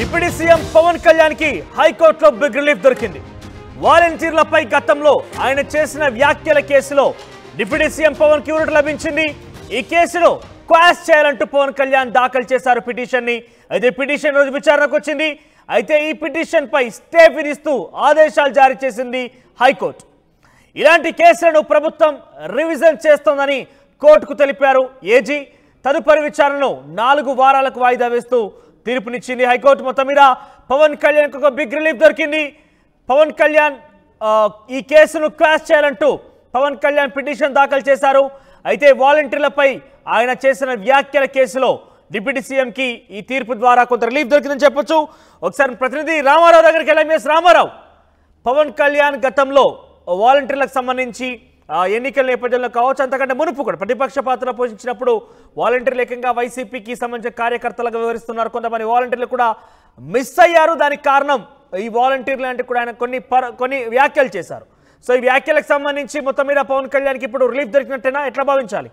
Deputy CM Pawan Kalyan కి హైకోర్టులో big relief దొరికింది వాలంటీర్లపై గతంలో ఆయన చేసిన వ్యాఖ్యల కేసులో డిప్యూటీ సీఎం పవన్ కి ఊరట లభించింది ఈ కేసులో క్వాష్ చేయాలంటూ పవన్ కళ్యాణ్ దాఖలు చేశారు పిటిషన్ ని అయితే పిటిషన్ రోజు విచారణకు వచ్చింది అయితే ఈ పిటిషన్ పై స్టే విధిస్తూ ఆదేశాలు జారీ చేసింది హైకోర్టు ఇలాంటి కేసులను ప్రభుత్వం రివిజన్ చేస్తోందని కోర్టుకు తెలిపారు ఏజీ తదుపరి విచారణను నాలుగు వారాలకు వాయిదా వేస్తూ తీర్పునిచ్చింది హైకోర్టు మొత్తం మీద పవన్ కళ్యాణ్కు ఒక బిగ్ రిలీఫ్ దొరికింది పవన్ కళ్యాణ్ ఆ, ఈ కేసును క్రాష్ చేయాలంటూ పవన్ కళ్యాణ్ పిటిషన్ దాఖలు చేశారు అయితే వాలంటీర్లపై ఆయన చేసిన వ్యాఖ్యల కేసులో డిప్యూటీ సీఎంకి ఈ తీర్పు ద్వారా కొంత రిలీఫ్ దొరికిందని చెప్పొచ్చు ఒకసారి ప్రతినిధి రామారావు దగ్గరికి వెళ్ళాం ఎస్ రామారావు పవన్ కళ్యాణ్ గతంలో వాలంటీర్లకు సంబంధించి ఆ, ఎన్నికల నేపథ్యంలో కావచ్చు అంతకంటే మునుపు కూడా ప్రతిపక్ష పాత్ర పోషించినప్పుడు వాలంటీర్లు ఏకంగా వైసీపీకి సంబంధించిన కార్యకర్తలుగా వివరిస్తున్నారు కొంతమంది వాలంటీర్లు కూడా మిస్ అయ్యారు దానికి కారణం ఈ వాలంటీర్లు అంటే కూడా ఆయన కొన్ని పర కొన్ని వ్యాఖ్యలు చేశారు సో ఈ వ్యాఖ్యలకు సంబంధించి మొత్తం మీద పవన్ కళ్యాణ్కి ఇప్పుడు రిలీఫ్ దొరికినట్టేనా ఎట్లా భావించాలి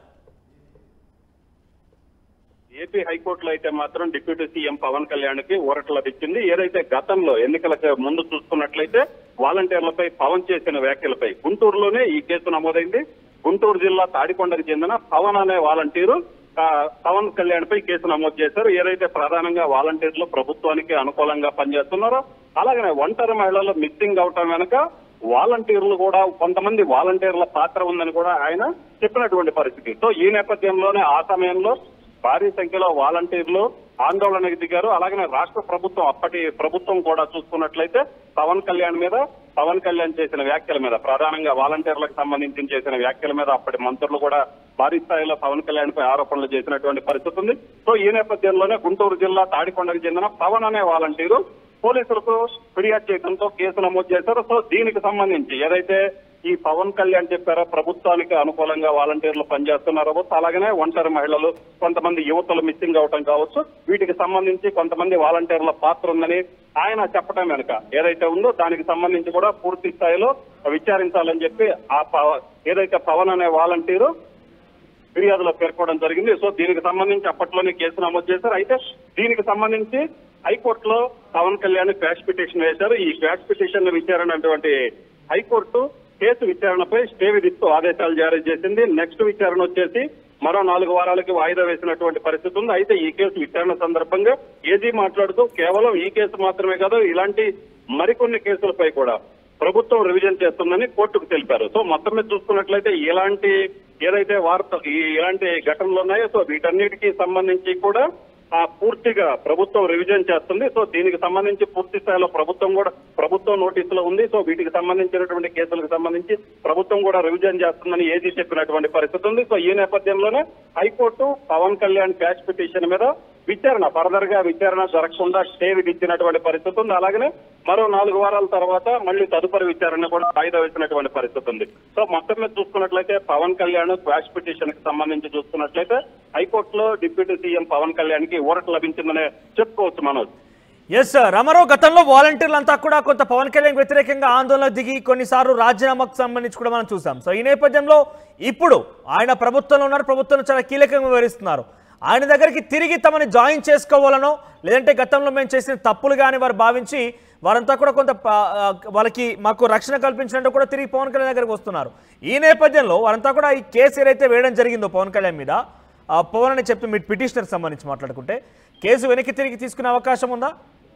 ఏపీ హైకోర్టులో అయితే మాత్రం డిప్యూటీ సీఎం పవన్ కళ్యాణ్ కి ఊరట లభించింది ఏదైతే గతంలో ఎన్నికలకు ముందు చూసుకున్నట్లయితే వాలంటీర్లపై పవన్ చేసిన వ్యాఖ్యలపై గుంటూరులోనే ఈ కేసు నమోదైంది గుంటూరు జిల్లా తాడికొండకు చెందిన పవన్ అనే వాలంటీరు ఆ, పవన్ కళ్యాణ్ పై కేసు నమోదు చేశారు ఏదైతే ప్రధానంగా వాలంటీర్లు ప్రభుత్వానికి అనుకూలంగా పనిచేస్తున్నారో అలాగనే ఒంటరి మహిళలు మిస్సింగ్ అవటం వెనుక వాలంటీర్లు కూడా కొంతమంది వాలంటీర్ల పాత్ర ఉందని కూడా ఆయన చెప్పినటువంటి పరిస్థితి సో ఈ నేపథ్యంలోనే ఆ సమయంలో భారీ సంఖ్యలో వాలంటీర్లు ఆందోళనకు దిగారు అలాగనే రాష్ట్ర ప్రభుత్వం అప్పటి ప్రభుత్వం కూడా చూసుకున్నట్లయితే పవన్ కళ్యాణ్ మీద పవన్ కళ్యాణ్ చేసిన వ్యాఖ్యల మీద ప్రధానంగా వాలంటీర్లకు సంబంధించి చేసిన వ్యాఖ్యల మీద అప్పటి మంత్రులు కూడా భారీ స్థాయిలో పవన్ కళ్యాణ్ పై ఆరోపణలు చేసినటువంటి పరిస్థితి ఉంది సో ఈ నేపథ్యంలోనే గుంటూరు జిల్లా తాడికొండకు చెందిన పవన్ అనే వాలంటీరు పోలీసులకు ఫిర్యాదు చేయడంతో కేసు నమోదు చేశారు సో దీనికి సంబంధించి ఏదైతే ఈ పవన్ కళ్యాణ్ చెప్పారో ప్రభుత్వానికి అనుకూలంగా వాలంటీర్లు పనిచేస్తున్నారో అలాగనే ఒంటరి మహిళలు కొంతమంది యువతలు మిస్సింగ్ అవటం కావచ్చు వీటికి సంబంధించి కొంతమంది వాలంటీర్ల పాత్ర ఉందని ఆయన చెప్పడం వెనుక ఏదైతే ఉందో దానికి సంబంధించి కూడా పూర్తి స్థాయిలో విచారించాలని చెప్పి ఆ పవ- ఏదైతే పవన్ అనే వాలంటీరు ఫిర్యాదులో పేర్కోవడం జరిగింది సో దీనికి సంబంధించి అప్పట్లోనే కేసు నమోదు చేశారు అయితే దీనికి సంబంధించి హైకోర్టులో పవన్ కళ్యాణ్ క్వాష్ పిటిషన్ వేశారు ఈ క్వాష్ పిటిషన్ విచారణ అటువంటి హైకోర్టు కేసు విచారణపై స్టే విధిస్తూ ఆదేశాలు జారీ చేసింది నెక్స్ట్ విచారణ వచ్చేసి మరో నాలుగు వారాలకి వాయిదా వేసినటువంటి పరిస్థితి ఉంది అయితే ఈ కేసు విచారణ సందర్భంగా ఏజీ మాట్లాడుతూ కేవలం ఈ కేసు మాత్రమే కాదు ఇలాంటి మరికొన్ని కేసులపై కూడా ప్రభుత్వం రివిజన్ చేస్తుందని కోర్టుకు తెలిపారు సో మొత్తం మీద చూసుకున్నట్లయితే ఇలాంటి ఏదైతే వార్త ఈ ఇలాంటి ఘటనలు ఉన్నాయో సో వీటన్నిటికీ సంబంధించి కూడా ఆ పూర్తిగా ప్రభుత్వం రివిజన్ చేస్తుంది సో దీనికి సంబంధించి పూర్తి స్థాయిలో ప్రభుత్వం కూడా ప్రభుత్వం నోటీసులో ఉంది సో వీటికి సంబంధించినటువంటి కేసులకు సంబంధించి ప్రభుత్వం కూడా రివిజన్ చేస్తుందని ఏజీ చెప్పినటువంటి పరిస్థితి ఉంది సో ఈ నేపథ్యంలోనే high court Pawan Kalyan quash petition మీద విచారణ ఫర్దర్ గా విచారణ జరగకుండా స్టే విధించినటువంటి పరిస్థితి ఉంది అలాగనే మరో నాలుగు వారాల తర్వాత మళ్ళీ తదుపరి విచారణ కూడా వాయిదా వేసినటువంటి పరిస్థితి ఉంది సో మొత్తం మీద చూసుకున్నట్లయితే పవన్ కళ్యాణ్ క్వాష్ పిటిషన్ కి సంబంధించి చూసుకున్నట్లయితే హైకోర్టులో డిప్యూటీ సీఎం పవన్ కళ్యాణ్ కి ఊరట లభించిందనే చెప్పుకోవచ్చు మనోజ్ ఎస్ రామారావు గతంలో వాలంటీర్లంతా కూడా కొంత పవన్ కళ్యాణ్ వ్యతిరేకంగా ఆందోళన దిగి కొన్నిసార్లు రాజీనామాకు సంబంధించి కూడా మనం చూసాం సో ఈ నేపథ్యంలో ఇప్పుడు ఆయన ప్రభుత్వంలో ఉన్నారు ప్రభుత్వం చాలా కీలకంగా వివరిస్తున్నారు ఆయన దగ్గరికి తిరిగి తమని జాయిన్ చేసుకోవాలనో లేదంటే గతంలో మేము చేసిన తప్పులు కానీ వారు భావించి వారంతా కూడా కొంత ప- ఆ, వాళ్ళకి మాకు రక్షణ కల్పించినట్టు కూడా తిరిగి పవన్ కళ్యాణ్ దగ్గరికి వస్తున్నారు ఈ నేపథ్యంలో వారంతా కూడా ఈ కేసు ఏదైతే వేయడం జరిగిందో పవన్ కళ్యాణ్ మీద ఆ, పవన్ అని చెప్పి మీ పిటిషనర్ సంబంధించి మాట్లాడుకుంటే కేసు వెనక్కి తిరిగి తీసుకునే అవకాశం ఉందా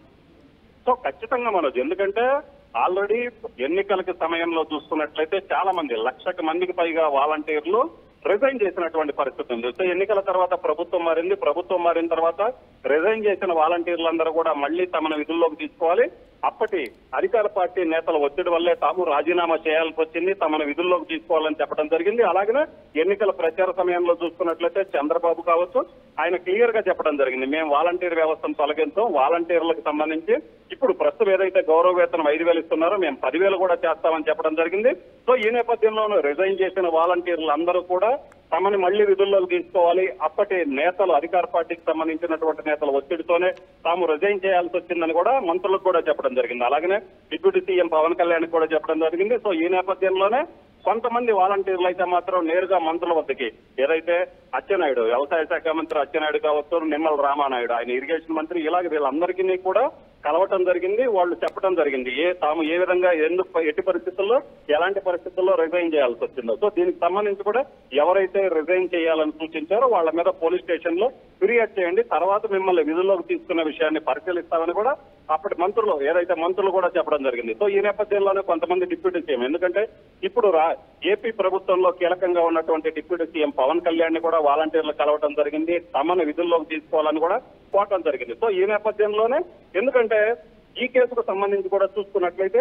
సో ఖచ్చితంగా మనోజ్ ఎందుకంటే ఆల్రెడీ ఎన్నికలకి సమయంలో చూసుకున్నట్లయితే చాలా మంది లక్షకు మందికి పైగా వాలంటీర్లు రిజైన్ చేసినటువంటి పరిస్థితి ఉంది సో ఎన్నికల తర్వాత ప్రభుత్వం మారింది ప్రభుత్వం మారిన తర్వాత రిజైన్ చేసిన వాలంటీర్లందరూ కూడా మళ్ళీ తమను విధుల్లోకి తీసుకోవాలి అప్పటి అధికార పార్టీ నేతల ఒత్తిడి వల్లే తాము రాజీనామా చేయాల్సి వచ్చింది తమను విధుల్లోకి తీసుకోవాలని చెప్పడం జరిగింది అలాగనే ఎన్నికల ప్రచార సమయంలో చూసుకున్నట్లయితే చంద్రబాబు కావచ్చు ఆయన క్లియర్ గా చెప్పడం జరిగింది మేము వాలంటీర్ వ్యవస్థను తొలగించాం వాలంటీర్లకు సంబంధించి ఇప్పుడు ప్రస్తుతం ఏదైతే గౌరవ వేతనం ఐదు వేలు ఇస్తున్నారో మేము పదివేలు కూడా చేస్తామని చెప్పడం జరిగింది సో ఈ నేపథ్యంలోనూ రిజైన్ చేసిన వాలంటీర్లు అందరూ కూడా తమని మళ్లీ విధుల్లోకి తీసుకోవాలి అప్పటి నేతలు అధికార పార్టీకి సంబంధించినటువంటి నేతల ఒత్తిడితోనే తాము రిజైన్ చేయాల్సి వచ్చిందని కూడా మంత్రులకు కూడా చెప్పడం జరిగింది అలాగనే డిప్యూటీ సీఎం పవన్ కళ్యాణ్ కూడా చెప్పడం జరిగింది సో ఈ నేపథ్యంలోనే కొంతమంది వాలంటీర్లు అయితే మాత్రం నేరుగా మంత్రుల వద్దకి ఏదైతే అచ్చెన్నాయుడు వ్యవసాయ శాఖ మంత్రి అచ్చెన్నాయుడు కావచ్చు నిమ్మల రామానాయుడు ఆయన ఇరిగేషన్ మంత్రి ఇలాగ వీళ్ళందరికీ కూడా కలవటం జరిగింది వాళ్ళు చెప్పడం జరిగింది ఏ తాము ఏ విధంగా ఎందుకు ఎట్టి పరిస్థితుల్లో ఎలాంటి పరిస్థితుల్లో రిజైన్ చేయాల్సి వచ్చిందో సో దీనికి సంబంధించి కూడా ఎవరైతే రిజైన్ చేయాలని సూచించారో వాళ్ళ మీద పోలీస్ స్టేషన్ లో ఫిర్యాదు చేయండి తర్వాత మిమ్మల్ని విధుల్లోకి తీసుకున్న విషయాన్ని పరిశీలిస్తామని కూడా అప్పటి మంత్రులు ఏదైతే మంత్రులు కూడా చెప్పడం జరిగింది సో ఈ నేపథ్యంలోనే కొంతమంది డిప్యూటీ సీఎం ఎందుకంటే ఇప్పుడు రా ఏపీ ప్రభుత్వంలో కీలకంగా ఉన్నటువంటి డిప్యూటీ సీఎం పవన్ కళ్యాణ్ ని కూడా వాలంటీర్లు కలవటం జరిగింది తమను విధుల్లోకి తీసుకోవాలని కూడా కోరటం జరిగింది సో ఈ నేపథ్యంలోనే ఎందుకంటే ఈ కేసుకు సంబంధించి కూడా చూసుకున్నట్లయితే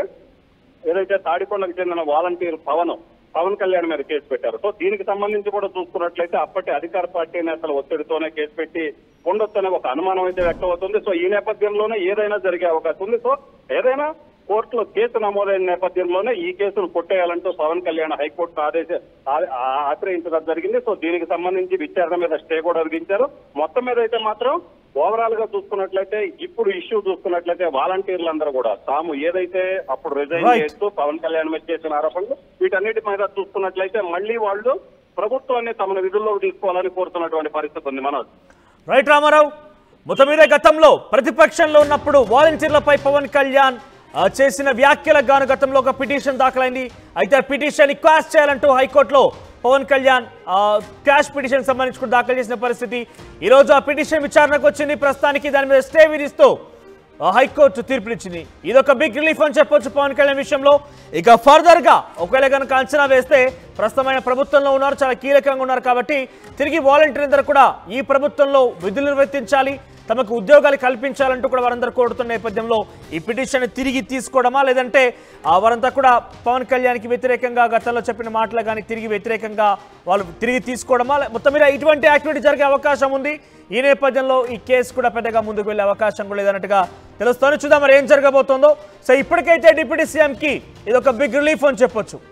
ఏదైతే తాడికొండకు చెందిన వాలంటీర్ పవన్ పవన్ కళ్యాణ్ మీద కేసు పెట్టారు సో దీనికి సంబంధించి కూడా చూసుకున్నట్లయితే అప్పటి అధికార పార్టీ నేతల ఒత్తిడితోనే కేసు పెట్టి ఉండొచ్చనే ఒక అనుమానం అయితే వ్యక్తం అవుతుంది సో ఈ నేపథ్యంలోనే ఏదైనా జరిగే అవకాశం ఉంది సో ఏదైనా కోర్టులో కేసు నమోదైన నేపథ్యంలోనే ఈ కేసును కొట్టేయాలంటూ పవన్ కళ్యాణ్ హైకోర్టు ఆదేశ ఆ- ఆ- ఆశ్రయించడం జరిగింది సో దీనికి సంబంధించి విచారణ మీద స్టే కూడా విధించారు మొత్తం మీద అయితే మాత్రం ఓవరాల్ గా చూసుకున్నట్లయితే ఇప్పుడు ఇష్యూ చూసుకున్నట్లయితే వాలంటీర్లందరూ కూడా తాము ఏదైతే అప్పుడు రిజైన్ Right. చేస్తూ పవన్ కళ్యాణ్ మీద చేసిన ఆరోపణలు వీటన్నిటి మీద చూసుకున్నట్లయితే మళ్ళీ వాళ్ళు ప్రభుత్వాన్ని తమ విధుల్లోకి తీసుకోవాలని కోరుతున్నటువంటి పరిస్థితి ఉంది మనోజ్ రైట్ రామారావు మొత్తం మీద గతంలో ప్రతిపక్షంలో ఉన్నప్పుడు వాలంటీర్లపై పవన్ కళ్యాణ్ ఆ, చేసిన వ్యాఖ్యలకు గాను గతంలో ఒక పిటిషన్ దాఖలైంది అయితే ఆ పిటిషన్ క్వాష్ చేయాలంటూ హైకోర్టులో పవన్ కళ్యాణ్ ఆ, క్యాష్ పిటిషన్ సంబంధించి కూడా దాఖలు చేసిన పరిస్థితి ఈరోజు ఆ పిటిషన్ విచారణకు వచ్చింది ప్రస్తుతానికి దాని మీద స్టే విధిస్తూ ఆ, హైకోర్టు తీర్పునిచ్చింది ఇదొక బిగ్ రిలీఫ్ అని చెప్పొచ్చు పవన్ కళ్యాణ్ విషయంలో ఇక ఫర్దర్ గా ఒకవేళ కనుక అంచనా వేస్తే ప్రస్తుతమైన ప్రభుత్వంలో ఉన్నారు చాలా కీలకంగా ఉన్నారు కాబట్టి తిరిగి వాలంటీర్ అందరూ కూడా ఈ ప్రభుత్వంలో విధులు నిర్వర్తించాలి తమకు ఉద్యోగాలు కల్పించాలంటూ కూడా వారందరూ కోరుతున్న నేపథ్యంలో ఈ పిటిషన్ తిరిగి తీసుకోవడమా లేదంటే ఆ, వారంతా కూడా పవన్ కళ్యాణ్కి వ్యతిరేకంగా గతంలో చెప్పిన మాటలు కానీ తిరిగి వ్యతిరేకంగా వాళ్ళు తిరిగి తీసుకోవడమా లే- మొత్తం మీద ఇటువంటి యాక్టివిటీ జరిగే అవకాశం ఉంది ఈ నేపథ్యంలో ఈ కేసు కూడా పెద్దగా ముందుకు వెళ్ళే అవకాశం కూడా లేదన్నట్టుగా తెలుస్తోంది చూద్దాం మరి ఏం జరగబోతోందో సో ఇప్పటికైతే డిప్యూటీ సీఎంకి ఇది ఒక బిగ్ రిలీఫ్ అని చెప్పొచ్చు